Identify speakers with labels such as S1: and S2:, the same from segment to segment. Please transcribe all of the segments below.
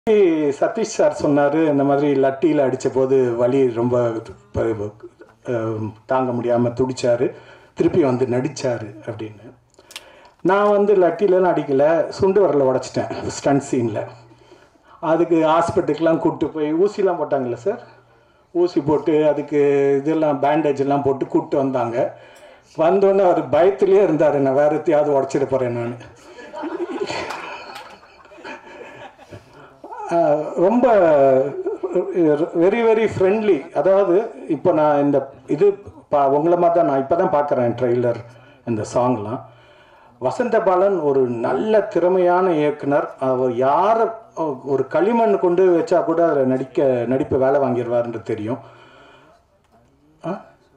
S1: Satish sir சொன்னார் இந்த மாதிரி லட்டியில் அடித்த போது வலி ரொம்ப ப- அஹ், தாங்க முடியாமல் துடிச்சாரு திருப்பி வந்து நடிச்சாரு அப்படின்னு நான் வந்து லட்டிலலாம் அடிக்கல சுண்டு வரல உடச்சிட்டேன் ஸ்டண்ட் சீனில் அதுக்கு ஹாஸ்பிட்டலுக்கெலாம் கூப்பிட்டு போய் ஊசிலாம் போட்டாங்கல்ல சார் ஊசி போட்டு அதுக்கு இதெல்லாம் பேண்டேஜ் எல்லாம் போட்டு கூப்பிட்டு வந்தாங்க வந்தோடனே அவர் பயத்துலேயே இருந்தார் நான் வேறு எத்தையாவது உடச்சிட போகிறேன் நான் ஆஹ் ரொம்ப வெரி வெரி ஃப்ரெண்ட்லி அதாவது இப்போ நான் இந்த இது பா உங்களை மாதிரி தான் நான் இப்போ தான் பார்க்குறேன் ட்ரெய்லர் இந்த சாங்லாம் வசந்த பாலன் ஒரு நல்ல திறமையான இயக்குனர் அவர் யாரை ஒரு களிமண் கொண்டு வச்சா கூட அதில் நடிக்க நடிப்பு வேலை வாங்கிடுவாருன்றது தெரியும் ஆ?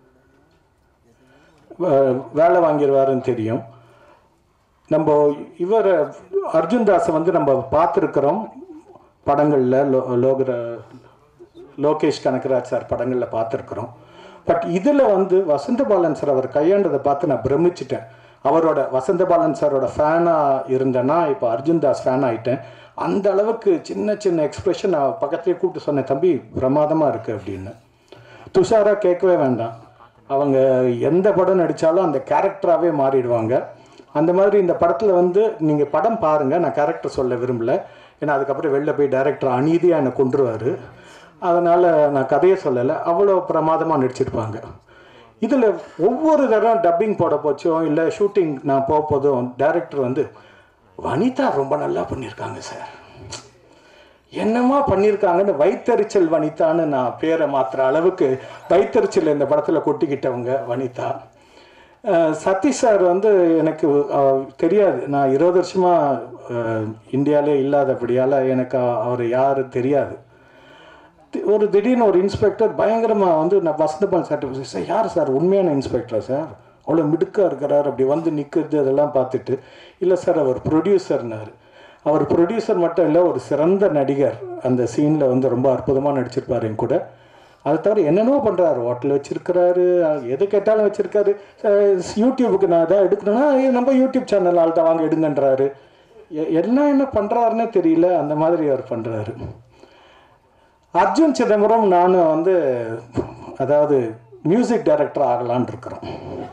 S1: வே- வேலை வாங்கிடுவாருன்னு தெரியும் நம்ம இவர் அர்ஜுன் தாஸை வந்து நம்ம பார்த்துருக்குறோம் படங்களில் லோ லோகர லோகேஷ் கனகராஜ் சார் படங்களில் பார்த்துருக்குறோம் பட் இதில் வந்து வசந்தபாலன் சார் அவர் கையாண்டதை பார்த்து நான் பிரமிச்சிட்டேன் அவரோட வசந்தபாலன் சாரோட ஃபேனாக இருந்தேன்னா இப்போ அர்ஜுன் தாஸ் ஃபேன் ஆகிட்டேன் அந்த அளவுக்கு சின்ன சின்ன எக்ஸ்பிரஷன் நான் பக்கத்துலேயே கூப்பிட்டு சொன்னேன் தம்பி பிரமாதமாக இருக்குது அப்படின்னு துஷாரா கேட்கவே வேண்டாம் அவங்க எந்த படம் நடித்தாலும் அந்த கேரக்டராகவே மாறிடுவாங்க அந்த மாதிரி இந்த படத்தில் வந்து நீங்கள் படம் பாருங்கள் நான் கேரக்டர் சொல்ல விரும்பல ஏன்னா அதுக்கப்புறம் வெளில போய் டைரக்டர் அநீதியாக என்னை கொண்டுருவார் அதனால் நான் கதையை சொல்லலை அவ்வளோ பிரமாதமாக நடிச்சிருப்பாங்க இதில் ஒவ்வொரு தடவை டப்பிங் போட போச்சோ இல்லை ஷூட்டிங் நான் போக போதும் டைரக்டர் வந்து வனிதா ரொம்ப நல்லா பண்ணியிருக்காங்க சார் என்னமா பண்ணியிருக்காங்கன்னு வைத்தறிச்சல் வனிதான்னு நான் பேரை மாத்துற அளவுக்கு வைத்தறிச்சல் இந்த படத்தில் கொட்டிக்கிட்டவங்க வனிதா அஹ் சதீஷ் சார் வந்து எனக்கு அஹ், தெரியாது நான் இருபது வருஷமாக இந்தியாவிலே இல்லாதபடியால் எனக்கு அவர் யார் தெரியாது தி- ஒரு திடீர்னு ஒரு இன்ஸ்பெக்டர் பயங்கரமாக வந்து நான் வசந்தபால் சார் சார் யார் சார் உண்மையான இன்ஸ்பெக்டரா சார் அவ்வளோ மிடுக்காக இருக்கிறார் அப்படி வந்து நிற்கிறது அதெல்லாம் பார்த்துட்டு இல்லை சார் அவர் ப்ரொடியூசர்னார் அவர் ப்ரொடியூசர் மட்டும் இல்லை ஒரு சிறந்த நடிகர் அந்த சீனில் வந்து ரொம்ப அற்புதமாக நடிச்சிருப்பார் என் கூட அதை தவிர என்னென்னவோ பண்ணுறாரு ஹோட்டல் வச்சுருக்கிறாரு எது கேட்டாலும் வச்சுருக்காரு யூடியூபுக்கு நான் எதாவது எடுக்கணும்னா "ஏய், நம்ம யூடியூப் சேனல் ஆள்கிட்ட வாங்க எடுங்கன்றாரு எ- எல்லாம் என்ன பண்ணுறாருன்னே தெரியல அந்த மாதிரி அவர் பண்ணுறாரு அர்ஜுன் சிதம்பரம் நானும் வந்து அதாவது மியூசிக் டைரக்டர் ஆகலான் இருக்கிறோம்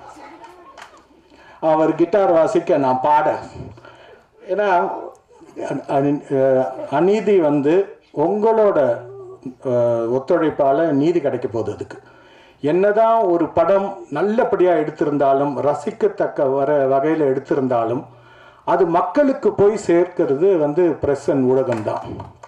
S1: அவர் கிட்டார் வாசிக்க நான் பாட ஏன்னா அ- அ- அஹ் அநீதி வந்து உங்களோட அஹ், ஒத்துழைப்பால நீதி கிடைக்க போகுது அதுக்கு என்னதான் ஒரு படம் நல்லபடியாக எடுத்திருந்தாலும் ரசிக்கத்தக்க வர வகையில் எடுத்திருந்தாலும் அது மக்களுக்கு போய் சேர்க்கிறது வந்து பிரஸ் அண்ட் ஊடகம் தான்